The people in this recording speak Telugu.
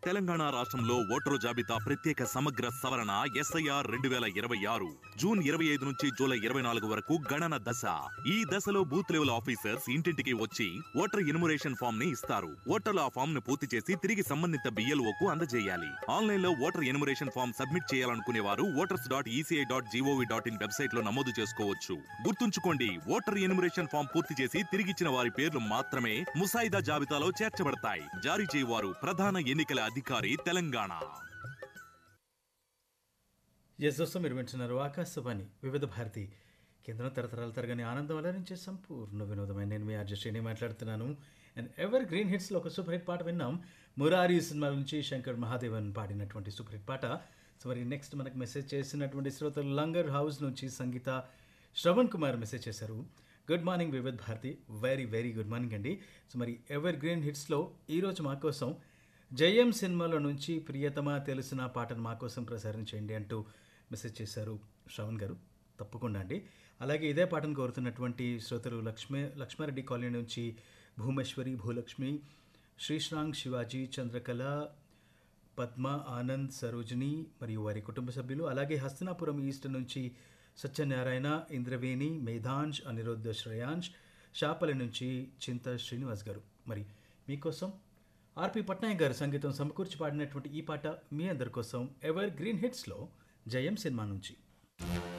తెలంగాణ రాష్ట్రంలో ఓటరు జాబితా ప్రత్యేక సమగ్ర సవరణ ఎస్ఐఆర్ రెండు వేల ఇరవై ఆరు జూన్ ఇరవై ఐదు నుంచి జూలై ఇరవై నాలుగు వరకు గణన దశ ఈ దశలో బూత్ లెవెల్ ఆఫీసర్స్ ఇంటింటికి వచ్చి ఓటర్ ఎన్యుమరేషన్ ఫామ్ ని ఇస్తారు ఓటర్లు ఆ ఫామ్ ను పూర్తి చేసి తిరిగి సంబంధిత BLO కు అందజేయాలి ఆన్లైన్ లో ఓటర్ ఎన్యుమరేషన్ ఫామ్ సబ్మిట్ చేయాలనుకునే వారు voters dot ECI dot GOV dot in website లో నమోదు చేసుకోవచ్చు గుర్తుంచుకోండి ఓటర్ ఎన్యుమరేషన్ ఫామ్ పూర్తి చేసి తిరిగిచ్చిన వారి పేర్లు మాత్రమే ముసాయిదా జాబితాలో చేర్చబడతాయి జారీ చేయవారు ప్రధాన ఎన్నికల అధికారి తెలంగాణ ఎస్ దోస్తో మీరు వింటున్నారు ఆకాశవాణి వివిధ భారతి కేంద్రం తరతరాల తరగని ఆనందం అలరించే సంపూర్ణ వినోదమైన నేను మీ ఆర్జస్ట్రీని మాట్లాడుతున్నాను అండ్ ఎవర్ గ్రీన్ హిట్స్లో ఒక సూపర్ హిట్ పాట విన్నాం మురారి సినిమా నుంచి శంకర్ మహాదేవన్ పాడినటువంటి సూపర్ హిట్ పాట సో మరి నెక్స్ట్ మనకు మెసేజ్ చేసినటువంటి శ్రోతలు లంగర్ హౌస్ నుంచి సంగీత శ్రవణ్ కుమార్ మెసేజ్ చేశారు good morning Vividh Bharati very very good morning అండి సో మరి ఎవర్ గ్రీన్ హిట్స్లో ఈరోజు మా కోసం జయం సినిమాలో నుంచి ప్రియతమ తెలిసిన పాటను మా కోసం ప్రసారం చేయండి అంటూ మెసేజ్ చేశారు శ్రవణ్ గారు తప్పకుండా అండి అలాగే ఇదే పాటను కోరుతున్నటువంటి శ్రోతలు లక్ష్మీ లక్ష్మారెడ్డి కాలనీ నుంచి భూమేశ్వరి భూలక్ష్మి శ్రీశ్రాంగ్ శివాజీ చంద్రకళ పద్మ ఆనంద్ సరోజిని మరియు వారి కుటుంబ సభ్యులు అలాగే హస్తినాపురం ఈస్ట్ నుంచి సత్యనారాయణ ఇంద్రవేణి మేధాంజ్ అనిరుద్ధ శ్రేయాంజ్ షాపలి నుంచి చింత శ్రీనివాస్ గారు మరి మీకోసం ఆర్పి పట్నాయక్ గారు సంగీతం సమకూర్చి పాడినటువంటి ఈ పాట మీ అందరి కోసం ఎవర్ గ్రీన్ హిట్స్లో జయం సినిమా నుంచి